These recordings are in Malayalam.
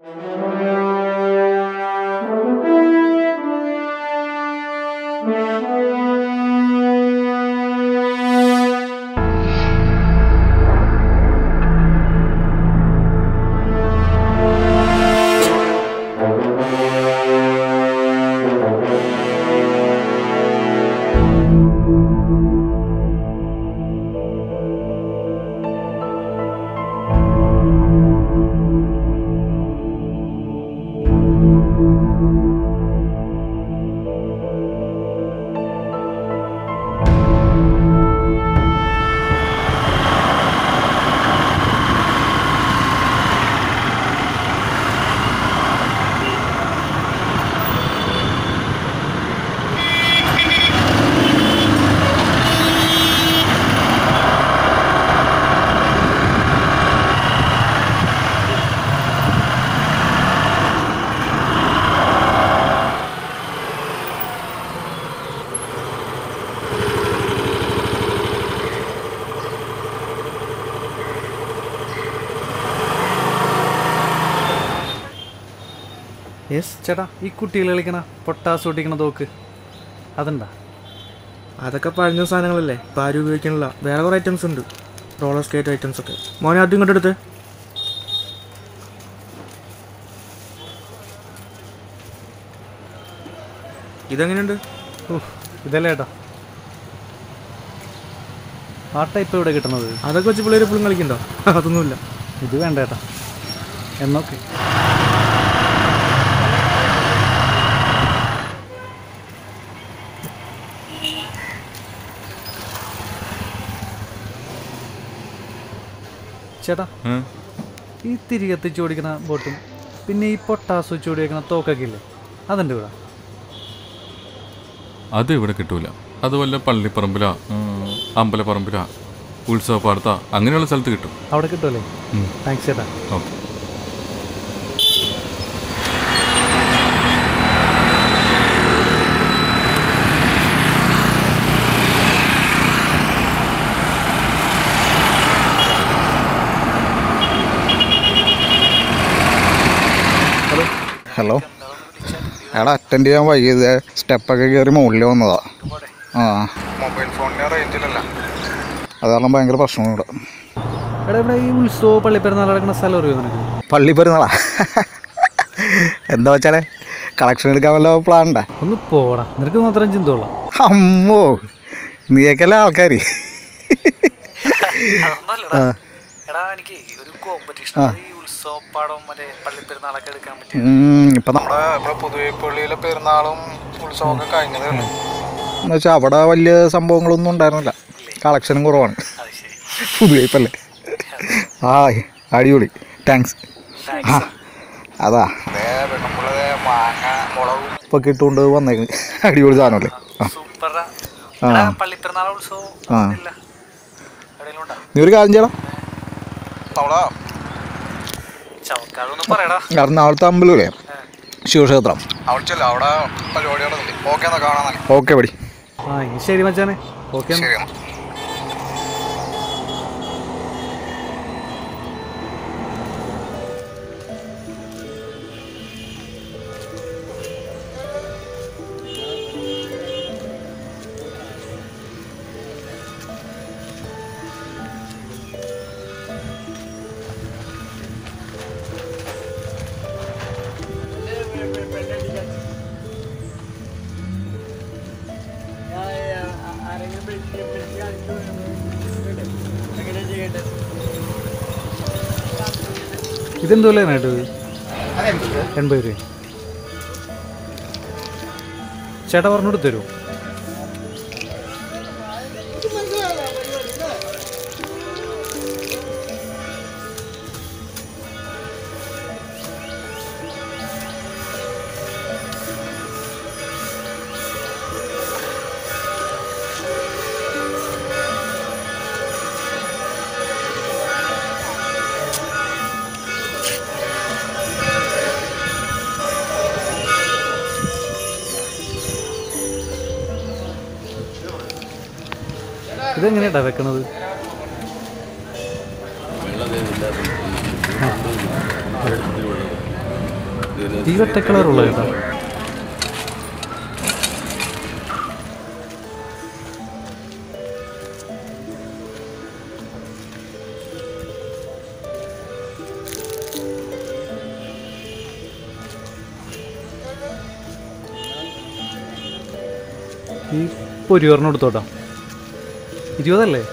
യെസ് ചേട്ടാ ഈ കുട്ടികൾ കളിക്കണ പൊട്ടാസ് പൊട്ടിക്കണ തോക്ക് അതുണ്ടാ അതൊക്കെ പഴഞ്ഞ സാധനങ്ങളല്ലേ ഇപ്പം ആരും ഉപയോഗിക്കണില്ല വേറെ കുറേ ഐറ്റംസ് ഉണ്ട് റോളർ സ്കേറ്റ് ഐറ്റംസ് ഒക്കെ മോനെ ആദ്യം ഇങ്ങോട്ട് എടുത്ത് ഇതെങ്ങനെയുണ്ട് ഓ ഇതല്ലേ ചേട്ടാ ആ ടൈപ്പ് ഇവിടെ കിട്ടുന്നത് അതൊക്കെ വെച്ച് പിള്ളേർ എപ്പോഴും കളിക്കണ്ടോ അതൊന്നുമില്ല ഇത് വേണ്ട ചേട്ടാ എന്നൊക്കെ ചേട്ടാ ഈ തിരികെ എത്തിച്ച് ഓടിക്കുന്ന ബോട്ടും പിന്നെ ഈ പൊട്ടാസ് വെച്ച് ഓടിക്കുന്ന തോക്കൊക്കെ ഇല്ലേ അതുണ്ട് ഇവിടെ അത് ഇവിടെ കിട്ടൂല അത് വല്ല പള്ളിപ്പറമ്പിലാ ഉം, അമ്പലപ്പറമ്പിലാ ഉത്സവപ്പാടത്താ അങ്ങനെയുള്ള സ്ഥലത്ത് കിട്ടും അവിടെ കിട്ടുമല്ലേ ഉം. താങ്ക്സ് ചേട്ടാ ഓക്കെ ഹലോ എടാ അറ്റൻഡ് ചെയ്യാൻ വൈകിയത് സ്റ്റെപ്പൊക്കെ കയറി മുകളിൽ വന്നതാ ആ മൊബൈൽ ഫോണിന് റേഞ്ചിലല്ല അത് കാരണം ഭയങ്കര പ്രശ്നമുണ്ട് എടാ ഇവിടെ ഈ ഉത്സവ പള്ളിപ്പെരുന്നാൾ നടക്കുന്ന സ്ഥലം അറിയോ നിനക്ക് പള്ളി പെരുന്നാളാ എന്താ വെച്ചാലേ കളക്ഷൻ എടുക്കാൻ വല്ല പ്ലാൻ ഉണ്ടാ ഒന്ന് പോടാ നിനക്ക് മാത്രം ചിന്തയുള്ളൂ അമ്മോ നീയൊക്കെയല്ലേ ആൾക്കാർ എടാ എനിക്ക് ഒരു കോമ്പറ്റീഷൻ ഈ ഉത്സവപ്പാടം മറ്റേ പള്ളിപ്പെരുന്നാളൊക്കെ എടുക്കാൻ പറ്റി ഇപ്പം നമ്മുടെ ഇവിടെ പൊതുവെ പള്ളിയിലെ പെരുന്നാളും ഉത്സവമൊക്കെ കഴിഞ്ഞതേ ഉള്ളൂ എന്ന് വെച്ചാൽ അവിടെ വലിയ സംഭവങ്ങളൊന്നും ഉണ്ടായിരുന്നില്ല കളക്ഷനും കുറവാണ് പുതുവൈപ്പല്ലേ ആ അടിപൊളി താങ്ക്സ് ആ അതാ മാങ്ങ മുളകും ഇപ്പൊ കിട്ടുകൊണ്ട് വന്നേക്ക് അടിപൊളി സാധനമല്ലേ ആ സൂപ്പറാ ആ പള്ളിപ്പെരുന്നാൾ ഉത്സവം ആ ഇല്ല എവിടെയെങ്കിലും ഉണ്ടോ നീ ഒരു കാര്യം ചെയ്യണം അവിടെ ചവക്കാതൊന്നും പറയടാ എറണാകുളത്തെ അമ്പലൂല്ലേ ശിവക്ഷേത്രം അവിടെ ചെല്ലാം അവിടെ പരിപാടികളൊക്കെ ഓക്കെ എന്നാ കാണാൻ ഓക്കെ പടി ആ എങ്കിൽ ശരി മച്ചാനെ ഓക്കെ ശരി എന്നാ ഇതെന്തോ കേട്ടത് എൺപത് രൂപ ചേട്ടാ പറഞ്ഞു തരുമോ ഇതെങ്ങനെയാട്ടാ വെക്കണത് ഈ ഒറ്റ കളറുള്ള കേട്ടോ ഈ പൊരിയോറിന് കൊടുത്തോട്ടാ ഇരുപതല്ലേ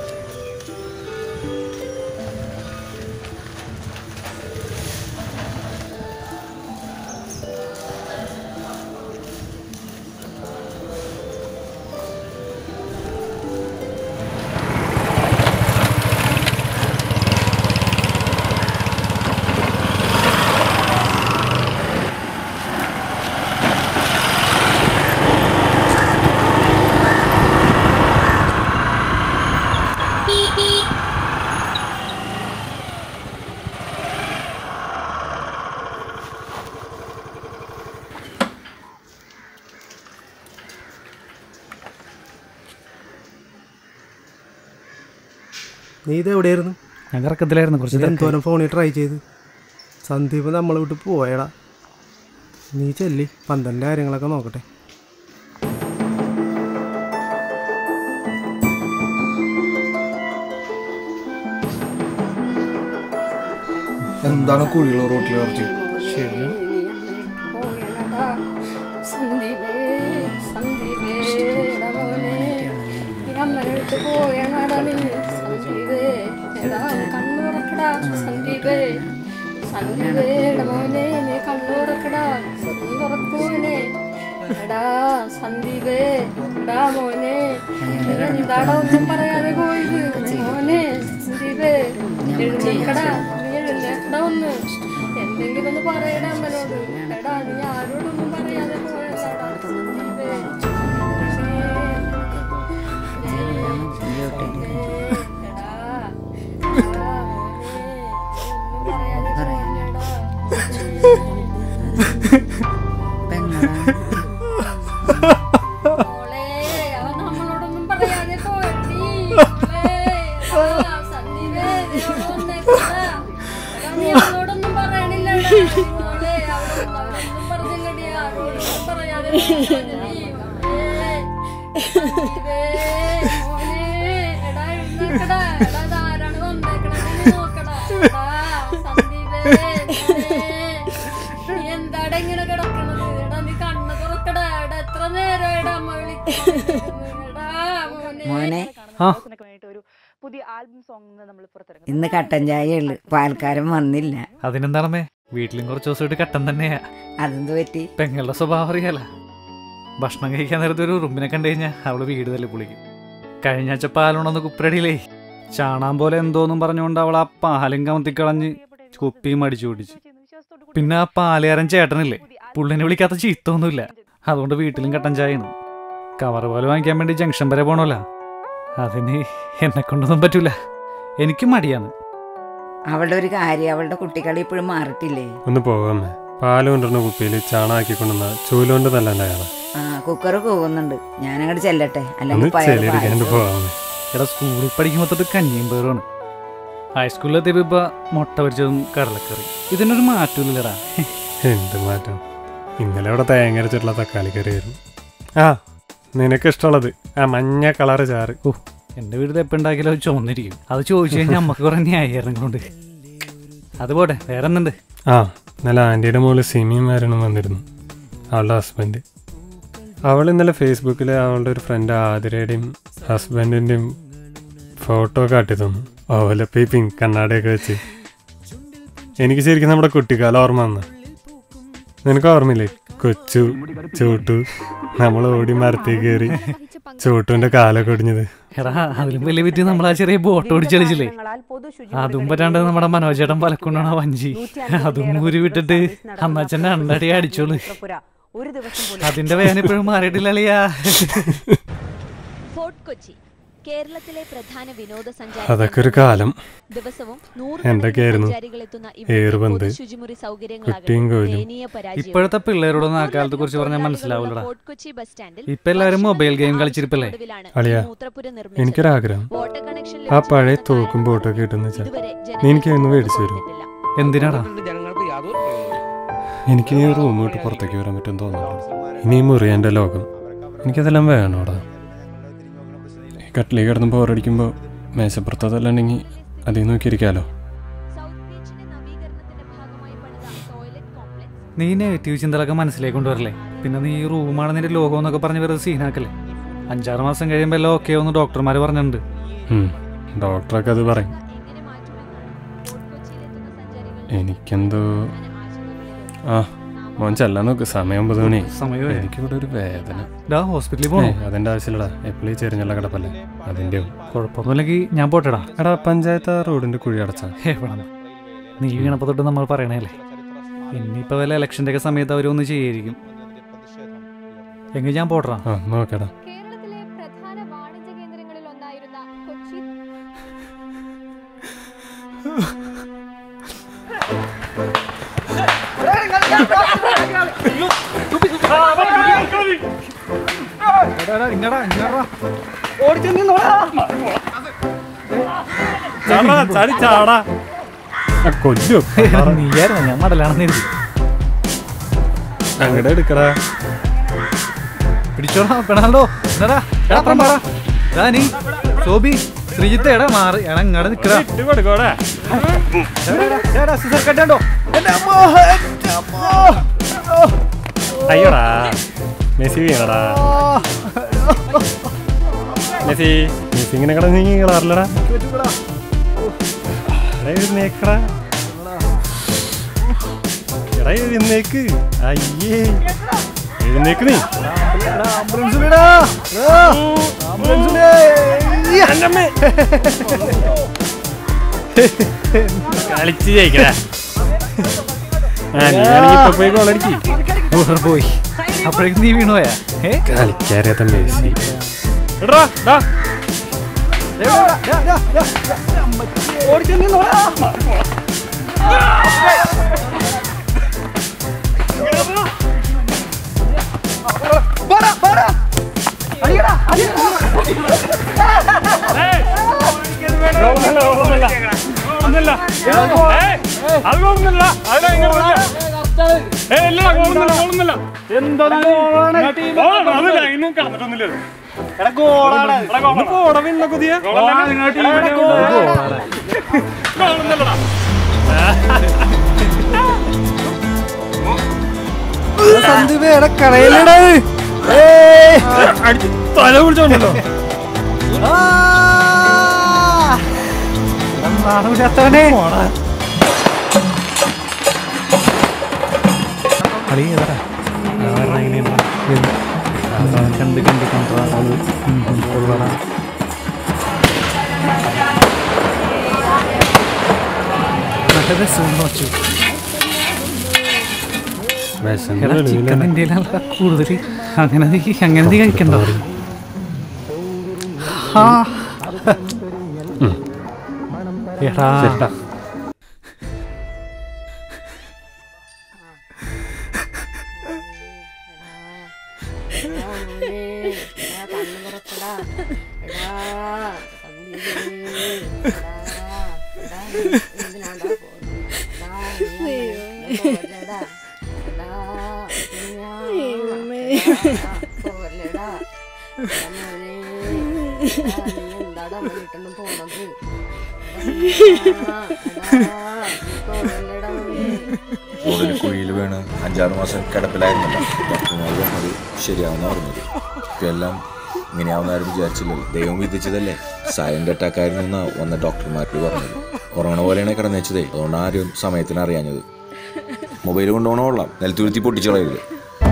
നീ ഇത് എവിടെയായിരുന്നു ഞാൻ കറക്കത്തിലായിരുന്നു കുറച്ച് ഇത് തിരക്കായി. എന്തോരം ഫോണിൽ ട്രൈ ചെയ്ത് സന്ദീപ് നമ്മളെ വിട്ട് പോയടാ നീ ചെല്ലി പന്തലിൻ്റെ കാര്യങ്ങളൊക്കെ നോക്കട്ടെ എന്താണ് കുഴികൾ റോട്ടിൽ കുറച്ച് ശരിയാണ് സന്ദീപേ സന്ദീപേ എടാ മോനെ ഈ അമ്മനടുത്ത് പോയണടാ നീ സന്ദീപേ എടാ കണ്ണു തുറക്കടാ സന്ദീപേ സന്ദീപേ എടാ മോനെ നീ കണ്ണു തുറക്കടാ കണ്ണു തുറക്കൂനെ എടാ സന്ദീപേ എടാ മോനെ നീ എന്താടാ ഒന്നും പറയാതെ പോയത് മോനെ സന്ദീപേ എഴുന്നേക്കടാ നീ എഴുന്നേക്കടാ ഒന്ന് എന്തെങ്കിലും ഒന്ന് പറയടാ അമ്മനോട് എടാ നീ ആരോടൊന്നും പറയാതെ പോയതാടാ സന്ദീപേ മോളെ അവൻ നമ്മളോടൊന്നും പറയാതെ പോയടി മോളെ എടാ, സന്ദീപേ, നീ അവിടെ വന്നേക്കടാ. എടാ, നീ അവളോടൊന്നും പറയണില്ലടാ മോളെ അവളൊന്നും അവരൊന്നും പറഞ്ഞില്ലടി ആരോടൊന്നും പറയാതെ പോയടി മോളെ സന്ദീപേ, മോനെ എടാ എഴുന്നേക്കടാ എടാ ഇതാരാണ് വന്നേക്കണത് നോക്കടാ എടാ സന്ദീപേ മോനെ നീ എന്താടാ ഇങ്ങനെ കിടക്കണത് എടാ നീ കണ്ണ് തുറക്കടാ എടാ എത്ര നേരം എടാ അമ്മ വിളിക്കുന്നത് എടാ മോനെ മോനെ ആ. ഒരു പുതിയ ആൽബം സോങ് നമ്മൾ പുറത്തിറങ്ങും ഇന്ന് കട്ടൻ ചായ ഉള്ളു പാൽക്കാരൻ വന്നില്ല അതിനെന്താണമ്മേ വീട്ടിലും കുറച്ച് ദിവസമായിട്ട് കട്ടൻ തന്നെയാ അതെന്ത് പറ്റി പെങ്ങളുടെ സ്വഭാവം അറിയാല ഭക്ഷണം കഴിക്കാൻ നേരത്തെ ഒരു ഉറുമ്പിനെ കണ്ടു കഴിഞ്ഞാൽ അവള് വീട് തല്ലി പൊളിക്കും കഴിഞ്ഞ ആഴ്ച പാലുണ്ടെന്ന് കുപ്പരടിയിലേ ചാണാൻ പോലെ എന്തോന്നും പറഞ്ഞുകൊണ്ട് അവൾ ആ പാലും കമത്തിക്കളഞ്ഞ് കുപ്പിയും അടിച്ചു കുടിച്ചു പിന്നെ ആ പാലുകാരൻ ചേട്ടനില്ലേ പുള്ളിനെ വിളിക്കാത്ത ചീത്തൊന്നുമില്ല അതുകൊണ്ട് വീട്ടിലും കട്ടൻ ചായയാണ് കവർ പോലെ വാങ്ങിക്കാൻ വേണ്ടി ജംഗ്ഷൻ വരെ പോണല്ല അതിന് എന്നെ കൊണ്ടൊന്നും പറ്റൂല എനിക്ക് മടിയാണ് അവളുടെ ഒരു കാര്യം അവളുടെ കുട്ടികളി ഇപ്പോഴും മാറിയിട്ടില്ലേ ഒന്ന് പോകാമേ പാല് കൊണ്ടുവരുന്ന കുപ്പിയിൽ ചാണാക്കി കൊണ്ടുവന്ന ചൂലുകൊണ്ട് നല്ലതാണ് ആ കുക്കർ പോകുന്നുണ്ട് ഞാനങ്ങോട്ട് ചെല്ലട്ടെ ഒന്ന് അല്ലെങ്കിൽ പയറ് ചെളിയടിക്കാണ്ട് പായസം. പോകാമേ എടാ സ്കൂളിൽ പഠിക്കുമ്പോൾ തൊട്ട് കഞ്ഞിയും പേറുമാണ് ഹൈസ്കൂളിലെത്തിയപ്പോൾ ഇപ്പം മുട്ട പൊരിച്ചതും കടലക്കറി ഇതിനൊരു മാറ്റമില്ലടാ എന്ത് മാറ്റം ഇന്നലെ അവിടെ തേങ്ങ അരച്ചിട്ടുള്ള തക്കാളി കറിയായിരുന്നു ആ നിനക്ക് ഇഷ്ടമുള്ളത് ആ മഞ്ഞ കളറ് ചാറ് ഓ എൻ്റെ വീട്ടിൽ എപ്പോൾ ഉണ്ടാക്കിയാലും അത് ചുമന്നിരിക്കും അത് ചോദിച്ചു കഴിഞ്ഞാൽ നമുക്ക് കുറേ ന്യായീകരണങ്ങളുണ്ട് അത് പോട്ടെ വേറെ എന്തുണ്ട് ആ ഇന്നലെ ആൻറ്റിയുടെ മോള് സിമിയും വരണം വന്നിരുന്നു അവളുടെ ഹസ്ബൻഡ് അവൾ ഇന്നലെ ഫേസ്ബുക്കിൽ അവളുടെ ഒരു ഫ്രണ്ട് ആതിരയുടെയും ഹസ്ബൻഡിൻ്റെയും ഫോട്ടോ കാട്ടി തന്നു ഓലപ്പി പിങ്ക് കണ്ണാടിയൊക്കെ വെച്ച് എനിക്ക് ശരിക്കും നമ്മുടെ കുട്ടിക്കാലം ഓർമ്മ വന്ന നിനക്ക് ഓർമ്മയില്ലേ കൊച്ചു ചൂട്ടു നമ്മൾ ഓടി മരത്തിൽ കയറി ചൂട്ടുവിന്റെ കാലൊക്കെ ഒടിഞ്ഞത് എടാ അതിലും വലിയ പറ്റി നമ്മൾ ആ ചെറിയ ബോട്ട് ഓടിച്ച് കളിച്ചില്ലേ അതും പറ്റാണ്ട് നമ്മുടെ മനോജേട്ടൻ പലക്കൊണ്ടാണ് വഞ്ചി അതും ഊരി വിട്ടിട്ട് അമ്മച്ചൻ്റെ അണ്ടടി അടിച്ചോളൂ ഒരു ദിവസം അതിന്റെ വേദന ഇപ്പോഴും മാറിയിട്ടില്ല അളിയാ ഫോർട്ട് കൊച്ചി കേരളത്തിലെ പ്രധാന വിനോദസഞ്ചാര അതൊക്കെ ഒരു കാലം ദിവസവും എന്തൊക്കെയായിരുന്നു? ഏറുപന്ത്, ശുചിമുറി കുട്ടിയും കോലും. ഇപ്പോഴത്തെ പിള്ളേരോടൊന്നും ആ കാലത്തെ കുറിച്ച് പറഞ്ഞാൽ മനസ്സിലാവൂലടാ ഫോർട്ട് കൊച്ചി ബസ് സ്റ്റാൻഡിൽ ഇപ്പൊ എല്ലാരും മൊബൈൽ ഗെയിം കളിച്ചിരിപ്പല്ലേ അളിയാ, എനിക്കൊരാഗ്രഹം ആ പഴയ തോക്കും ബോട്ടൊക്കെ കിട്ടുന്ന വെച്ചാൽ നീ എനിക്ക് ഒന്ന് മേടിച്ചു തരും എന്തിനാടാ എനിക്ക് ഈ റൂം വിട്ട് പുറത്തേക്ക് വരാൻ പറ്റും തോന്നുന്നു ഇനി ഈ മുറി എൻ്റെ ലോകം എനിക്കതെല്ലാം വേണോടാ ഈ കട്ടിലേക്ക് കിടന്ന് ബോറടിക്കുമ്പോൾ മേശപ്പുറത്ത് അതല്ലാണ്ടെങ്കിൽ അതിൽ നോക്കിയിരിക്കാമല്ലോ നീ നെഗറ്റീവ് ചിന്തകളൊക്കെ മനസ്സിലേക്ക് കൊണ്ടുവരല്ലേ പിന്നെ നീ ഈ റൂമാണ് നിന്റെ ലോകം എന്നൊക്കെ പറഞ്ഞ് വെറുതെ സീനാക്കല്ലേ അഞ്ചാറ് മാസം കഴിയുമ്പോൾ എല്ലാം ഓക്കെ ഒന്ന് ഡോക്ടർമാർ പറഞ്ഞിട്ടുണ്ട് ഉം, ഡോക്ടറൊക്കെ അത് പറയും എനിക്കെന്തോ ആ മോൻ ചെല്ലാൻ നോക്ക് സമയം ഒമ്പത് മണി സമയമായി. എനിക്കിവിടെ ഒരു വേദന ഡാ ഹോസ്പിറ്റലിൽ പോകണോ ഏയ്, അതിന്റെ ആവശ്യമില്ലടാ എപ്പോഴും ചെരിഞ്ഞുള്ള കിടപ്പല്ലേ അതിന്റെ കുഴപ്പമൊന്നുമില്ലെങ്കിൽ ഞാൻ പോട്ടെടാ എടാ പഞ്ചായത്ത് ആ റോഡിന്റെ കുഴി അടച്ചാ എവിടെ നീ വീണപ്പോ തൊട്ട് നമ്മൾ പറയണല്ലേ ഇനിയിപ്പോ വല്ല ഇലക്ഷന്റെ ഒക്കെ സമയത്ത് അവരൊന്നും ചെയ്യായിരിക്കും എങ്കിൽ ഞാൻ പോട്ടറാ ആ നോക്കടാ കേരളത്തിലെ പ്രധാന വാണിജ്യ കേന്ദ്രങ്ങളിൽ ഒന്നായിരുന്ന കൊച്ചി കൊല്ലും നീയായിരുന്നു ഞാൻ മടലാണെന്ന് എഴുതി അങ്ങടെ എടുക്കടാ പിടിച്ചോടാ പെണാണ്ടോ എന്നടാ എടാ അപ്പുറം പാടാ ദാ നീ സോബി ശ്രീജിത്ത് എടാ മാറി എടാ ഇങ്ങടെ നിക്കടാ കണ്ടോ അയ്യോടാ മെസ്സി വീണടാ മെസ്സി മെസ്സി ഇങ്ങനെ കിടന്ന് നീ കളറില്ലടാ എടാ എഴുന്നേക്കടാ എടാ എഴുന്നേക്ക് അയ്യേ എഴുന്നേക്ക് നീ കളിച്ച് ജയിക്കടാ ആ നീ ആണെങ്കിൽ ഇപ്പൊ പോയി ഗോളടിക്ക് പോയി അപ്പോഴേക്കും നീ വീണുപോയാ ഏ കളിക്കാറിയാത്ത മെസ്സി എടാ ഡാ തല പിടിച്ചോണ്ടല്ലോ കളി ഏതാ കണ്ട് കണ്ട് കണ്ടാ കൊള്ളടാ നല്ല രസമെന്ന് വെച്ചു എടാ ചിക്കൻ ഇന്ത്യയിലല്ല കൂടുതൽ അങ്ങനെ നീ അങ്ങനെ നീ കഴിക്കണ്ടോ ആ. എടാ ഒരു കുഴിയിൽ വീണ് അഞ്ചാറ് മാസം കിടപ്പിലായിരുന്നല്ലോ ഡോക്ടർമാർ പറഞ്ഞത് ശരിയാവുന്ന പറഞ്ഞത് ഇപ്പം എല്ലാം ഇങ്ങനെയാവുന്നാരും വിചാരിച്ചില്ലല്ലോ ദൈവം വിധിച്ചതല്ലേ സൈലന്റ് അറ്റാക്കായിരുന്നു എന്നാ വന്ന ഡോക്ടർമാർക്ക് പറഞ്ഞത് ഉറങ്ങണ പോലെയാണ് കിടന്നുവെച്ചതേ അതുകൊണ്ട് ആരും സമയത്തിന് അറിയാഞ്ഞത് മൊബൈൽ കൊണ്ടുപോകണ കൊള്ളാം നിലത്തുരുത്തി പൊട്ടിച്ചു കളയരുത്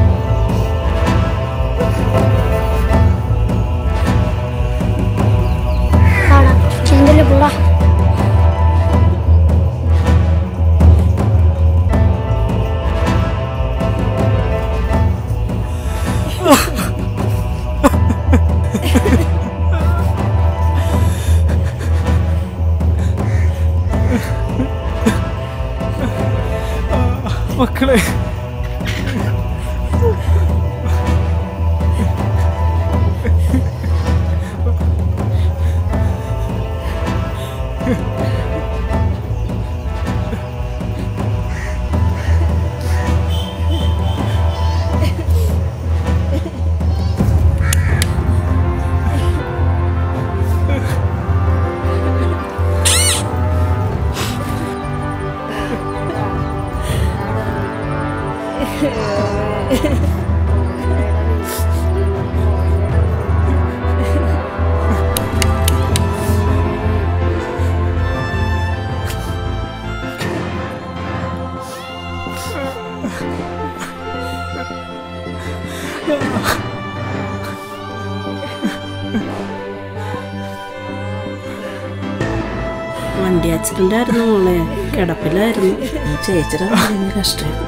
ചെന്തല് പോടാ മക്കളെ ആക്സിഡന്റ് ആയിരുന്നു മോളെ കിടപ്പിലായിരുന്നു ചേച്ചിയുടെ ഭയങ്കര കഷ്ടമായിരുന്നു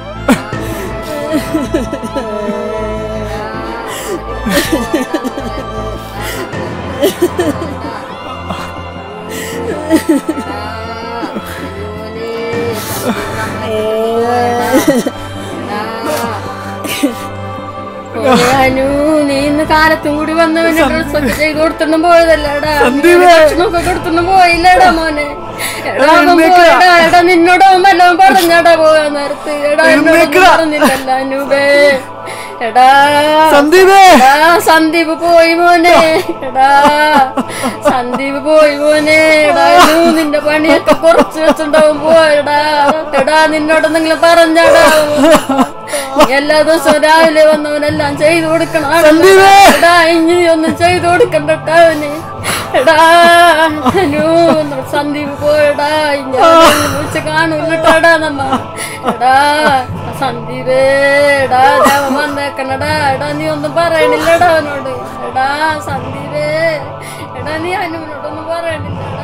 അനു നീ ഇന്ന് കാലത്തും കൂടി വന്നവന് ഡ്രസ്സൊക്കെ ചെയ്ത് കൊടുത്തൊന്നും പോയതല്ലടാ ഭക്ഷണമൊക്കെ കൊടുത്തൊന്നും പോയില്ലടാ മോനെ എടാ അവൻ പോയടാ എടാ നിന്നോട് അവൻ വല്ലതും പറഞ്ഞടാ പോകാൻ നേരത്ത് എടാ എന്നോടൊന്നും പറഞ്ഞില്ലല്ലോ അനൂപേ എടാ സന്ദീപേ! എടാ സന്ദീപ് പോയി മോനെ എടാ സന്ദീപ് പോയി മോനെ എടാ അനു നിന്റെ പണിയൊക്കെ കുറച്ച് വെച്ചിണ്ടാവും പോയടാ എടാ നിന്നോട് എന്തെങ്കിലും പറഞ്ഞാടാ നീ എല്ലാ ദിവസവും രാവിലെ വന്നവനെല്ലാം ചെയ്തു കൊടുക്കണം സന്ദീപേ! എടാ ഇനി ഒന്നും ചെയ്തു കൊടുക്കണ്ടട്ടാ അവന് എടാ അനു സന്ദീപ് പോയടാ ഇനി അവനെ വിളിച്ച് കാണൂലട്ടാടാ നമ്മ എടാ സന്ദീപേ എടാ അവൻ വന്നേക്കണടാ എടാ നീ ഒന്നും പറയണില്ലടാ അവനോട് എടാ സന്ദീപേ എടാ നീ അനുവിനോടൊന്നും പറയണില്ലടാ